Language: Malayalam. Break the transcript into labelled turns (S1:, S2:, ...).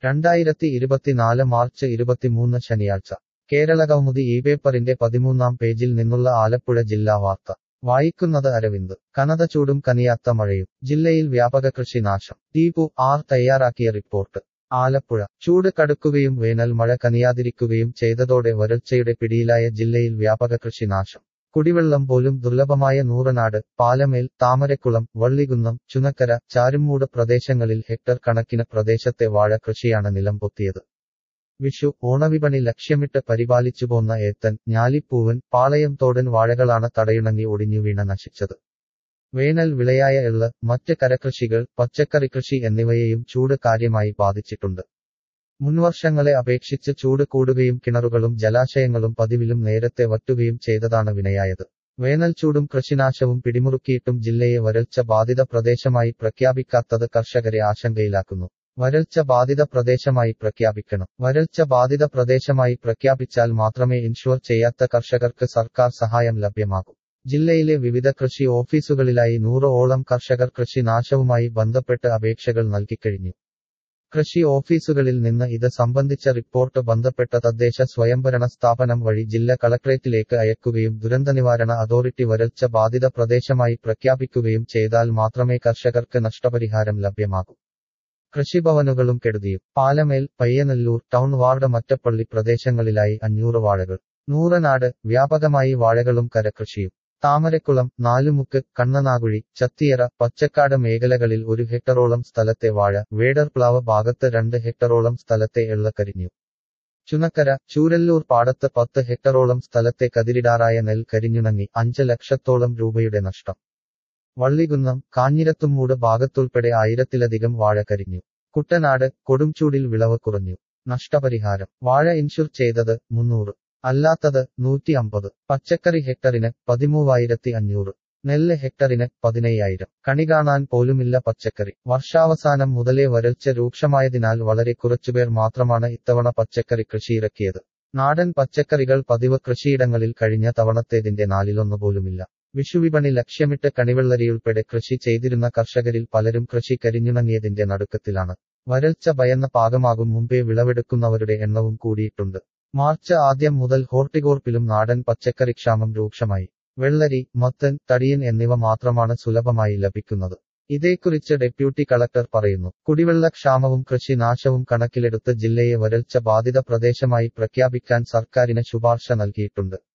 S1: രണ്ടായിരത്തി ഇരുപത്തിനാല് മാർച്ച് ഇരുപത്തിമൂന്ന് ശനിയാഴ്ച കേരളകൗമുദി ഈ പേപ്പറിന്റെ പതിമൂന്നാം പേജിൽ നിന്നുള്ള ആലപ്പുഴ ജില്ലാ വാർത്ത വായിക്കുന്നത് അരവിന്ദ് കനത ചൂടും കനിയാത്ത മഴയും ജില്ലയിൽ വ്യാപക കൃഷിനാശം ദീപു ആർ തയ്യാറാക്കിയ റിപ്പോർട്ട് ആലപ്പുഴ ചൂട് കടുക്കുകയും വേനൽ മഴ കനിയാതിരിക്കുകയും ചെയ്തതോടെ വരൾച്ചയുടെ പിടിയിലായ ജില്ലയിൽ വ്യാപക കൃഷിനാശം കുടിവെള്ളം പോലും ദുർലഭമായ നൂറനാട് പാലമേൽ താമരക്കുളം വള്ളികുന്നം ചുനക്കര ചാരുമൂട് പ്രദേശങ്ങളിൽ ഹെക്ടർ കണക്കിന് പ്രദേശത്തെ വാഴ കൃഷിയാണ് നിലംപൊത്തിയത് വിഷു ഓണവിപണി ലക്ഷ്യമിട്ട് പരിപാലിച്ചുപോന്ന ഏത്തൻ ഞാലിപ്പൂവൻ പാളയം തോടൻ വാഴകളാണ് തടയുണങ്ങി ഒടിഞ്ഞു വീണ നശിച്ചത് വേനൽ വിളയായ എള്ള് മറ്റ് കരകൃഷികൾ പച്ചക്കറി കൃഷി എന്നിവയെയും ചൂട് കാര്യമായി ബാധിച്ചിട്ടുണ്ട് മുൻവർഷങ്ങളെ അപേക്ഷിച്ച് ചൂട് കൂടുകയും കിണറുകളും ജലാശയങ്ങളും പതിവിലും നേരത്തെ വറ്റുകയും ചെയ്തതാണ് വിനയായത് വേനൽ ചൂടും കൃഷിനാശവും പിടിമുറുക്കിയിട്ടും ജില്ലയെ വരൾച്ച ബാധിത പ്രദേശമായി പ്രഖ്യാപിക്കാത്തത് കർഷകരെ ആശങ്കയിലാക്കുന്നു വരൾച്ച ബാധിത പ്രദേശമായി പ്രഖ്യാപിക്കണം വരൾച്ച ബാധിത പ്രദേശമായി പ്രഖ്യാപിച്ചാൽ മാത്രമേ ഇൻഷുർ ചെയ്യാത്ത കർഷകർക്ക് സർക്കാർ സഹായം ലഭ്യമാകൂ ജില്ലയിലെ വിവിധ കൃഷി ഓഫീസുകളിലായി നൂറോളം കർഷകർ കൃഷി നാശവുമായി ബന്ധപ്പെട്ട് അപേക്ഷകൾ നൽകിക്കഴിഞ്ഞു കൃഷി ഓഫീസുകളിൽ നിന്ന് ഇത് സംബന്ധിച്ച റിപ്പോർട്ട് ബന്ധപ്പെട്ട തദ്ദേശ സ്വയംഭരണ സ്ഥാപനം വഴി ജില്ല കളക്ട്രേറ്റിലേക്ക് അയക്കുകയും ദുരന്തനിവാരണ അതോറിറ്റി വരൾച്ച ബാധിത പ്രദേശമായി പ്രഖ്യാപിക്കുകയും ചെയ്താൽ മാത്രമേ കർഷകർക്ക് നഷ്ടപരിഹാരം ലഭ്യമാകൂ കൃഷിഭവനുകളും കെടുതിയും പാലമേൽ പയ്യനല്ലൂർ ടൗൺ വാർഡ് മറ്റപ്പള്ളി പ്രദേശങ്ങളിലായി അഞ്ഞൂറ് വാഴകൾ നൂറനാട് വ്യാപകമായി വാഴകളും കരകൃഷിയും താമരക്കുളം നാലുമുക്ക് കണ്ണനാകുഴി ചത്തിയറ പച്ചക്കാട് മേഖലകളിൽ ഒരു ഹെക്ടറോളം സ്ഥലത്തെ വാഴ വേടർപ്ലാവ് ഭാഗത്ത് രണ്ട് ഹെക്ടറോളം സ്ഥലത്തെ എള്ളക്കരിഞ്ഞു ചുനക്കര ചൂരല്ലൂർ പാടത്ത് പത്ത് ഹെക്ടറോളം സ്ഥലത്തെ കതിരിടാറായ നെൽ കരിഞ്ഞുണങ്ങി അഞ്ച് ലക്ഷത്തോളം രൂപയുടെ നഷ്ടം വള്ളികുന്നം കാഞ്ഞിരത്തുമൂട് ഭാഗത്തുൾപ്പെടെ ആയിരത്തിലധികം വാഴ കരിഞ്ഞു കുട്ടനാട് കൊടുംചൂടിൽ വിളവ് കുറഞ്ഞു നഷ്ടപരിഹാരം വാഴ ഇൻഷുർ ചെയ്തത് മുന്നൂറ് അല്ലാത്തത് നൂറ്റി അമ്പത് പച്ചക്കറി ഹെക്ടറിന് പതിമൂവായിരത്തി അഞ്ഞൂറ് നെല്ല് ഹെക്ടറിന് പതിനയ്യായിരം കണി കാണാൻ പോലുമില്ല പച്ചക്കറി വർഷാവസാനം മുതലേ വരൾച്ച രൂക്ഷമായതിനാൽ വളരെ കുറച്ചുപേർ മാത്രമാണ് ഇത്തവണ പച്ചക്കറി കൃഷി ഇറക്കിയത് നാടൻ പച്ചക്കറികൾ പതിവ് കൃഷിയിടങ്ങളിൽ കഴിഞ്ഞ തവണത്തേതിന്റെ നാലിലൊന്നു പോലുമില്ല വിഷുവിപണി ലക്ഷ്യമിട്ട് കണിവെള്ളരിയുൾപ്പെടെ കൃഷി ചെയ്തിരുന്ന കർഷകരിൽ പലരും കൃഷി കരിഞ്ഞുണങ്ങിയതിന്റെ നടുക്കത്തിലാണ് വരൾച്ച ഭയന്ന പാകമാകും മുമ്പേ വിളവെടുക്കുന്നവരുടെ എണ്ണവും കൂടിയിട്ടുണ്ട് മാർച്ച് ആദ്യം മുതൽ ഹോർട്ടികോർപ്പിലും നാടൻ പച്ചക്കറിക്ഷാമം രൂക്ഷമായി വെള്ളരി മത്തൻ തടിയൻ എന്നിവ മാത്രമാണ് സുലഭമായി ലഭിക്കുന്നത് ഇതേക്കുറിച്ച് ഡെപ്യൂട്ടി കളക്ടർ പറയുന്നു കുടിവെള്ളക്ഷാമവും കൃഷിനാശവും കണക്കിലെടുത്ത് ജില്ലയെ വരൾച്ച ബാധിത പ്രദേശമായി പ്രഖ്യാപിക്കാൻ സർക്കാരിന് ശുപാർശ നൽകിയിട്ടുണ്ട്